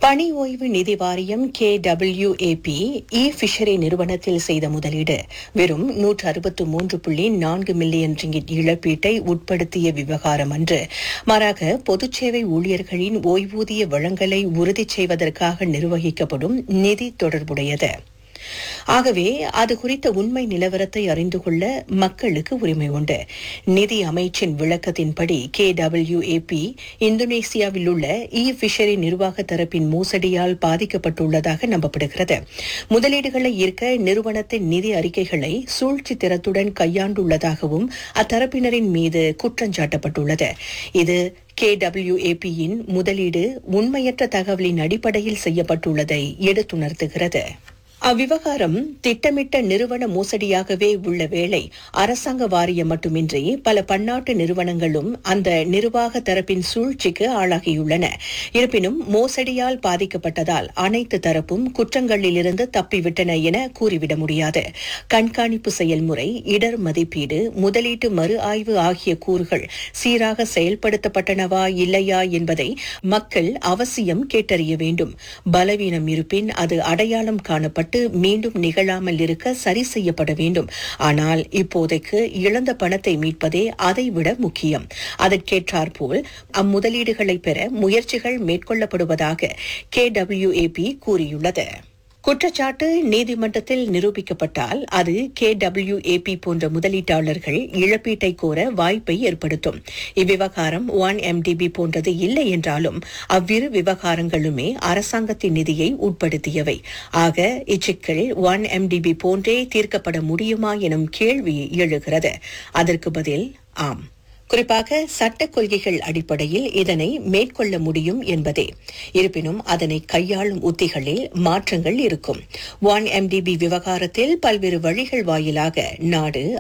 பணி ஓய்வு நிதி வாரியம் கே டபிள்யூஏபி இ ஃபிஷரி நிறுவனத்தில் செய்த முதலீடு வெறும் நூற்று அறுபத்து மூன்று புள்ளி நான்கு மில்லியன் ரிங்கிட் இழப்பீட்டை உட்படுத்திய விவகாரம் அன்று மாறாக பொதுச்சேவை ஊழியர்களின் ஓய்வூதிய வழங்கலை உறுதி செய்வதற்காக நிர்வகிக்கப்படும் நிதி தொடர்புடையது ஆகவே அது குறித்த உண்மை நிலவரத்தை அறிந்து கொள்ள மக்களுக்கு உரிமை உண்டு நிதி அமைச்சின் விளக்கத்தின்படி கே டபிள்யூஏபி இந்தோனேசியாவில் உள்ள இ ஃபிஷரி நிர்வாக தரப்பின் மோசடியால் பாதிக்கப்பட்டுள்ளதாக நம்பப்படுகிறது முதலீடுகளை ஈர்க்க நிறுவனத்தின் நிதி அறிக்கைகளை சூழ்ச்சி திறத்துடன் கையாண்டுள்ளதாகவும் அத்தரப்பினரின் மீது குற்றஞ்சாட்டப்பட்டுள்ளது இது கேடபிள்யூஏபியின் முதலீடு உண்மையற்ற தகவலின் அடிப்படையில் செய்யப்பட்டுள்ளதை எடுத்துணர்த்துகிறது அவ்விவகாரம் திட்டமிட்ட நிறுவன மோசடியாகவே உள்ள வேளை அரசாங்க வாரியம் மட்டுமின்றி பல பன்னாட்டு நிறுவனங்களும் அந்த நிர்வாக தரப்பின் சூழ்ச்சிக்கு ஆளாகியுள்ளன இருப்பினும் மோசடியால் பாதிக்கப்பட்டதால் அனைத்து தரப்பும் குற்றங்களிலிருந்து தப்பிவிட்டன என கூறிவிட முடியாது கண்காணிப்பு செயல்முறை இடர் மதிப்பீடு முதலீட்டு மறு ஆய்வு ஆகிய கூறுகள் சீராக செயல்படுத்தப்பட்டனவா இல்லையா என்பதை மக்கள் அவசியம் கேட்டறிய வேண்டும் பலவீனம் இருப்பின் அது அடையாளம் காணப்பட்டு பட்டு மீண்டும் நிகழாமல் இருக்க சரி செய்யப்பட வேண்டும் ஆனால் இப்போதைக்கு இழந்த பணத்தை மீட்பதே அதைவிட முக்கியம் அதற்கேற்றாற்போல் அம்முதலீடுகளை பெற முயற்சிகள் மேற்கொள்ளப்படுவதாக கேடபிள்யூஏபி கூறியுள்ளது குற்றச்சாட்டு நீதிமன்றத்தில் நிரூபிக்கப்பட்டால் அது கே டபிள்யூஏபி போன்ற முதலீட்டாளர்கள் இழப்பீட்டை கோர வாய்ப்பை ஏற்படுத்தும் இவ்விவகாரம் ஒன் எம்டிபி போன்றது இல்லை என்றாலும் அவ்விரு விவகாரங்களுமே அரசாங்கத்தின் நிதியை உட்படுத்தியவை ஆக இச்சிக்கல் ஒன் எம்டிபி போன்றே தீர்க்கப்பட முடியுமா எனும் கேள்வி எழுகிறது அதற்கு பதில் ஆம் குறிப்பாக சட்ட கொள்கைகள் அடிப்படையில் இதனை மேற்கொள்ள முடியும் என்பதே இருப்பினும் அதனை கையாளும் உத்திகளில் மாற்றங்கள் இருக்கும் ஒன் எம்டிபி விவகாரத்தில் பல்வேறு வழிகள் வாயிலாக நாடு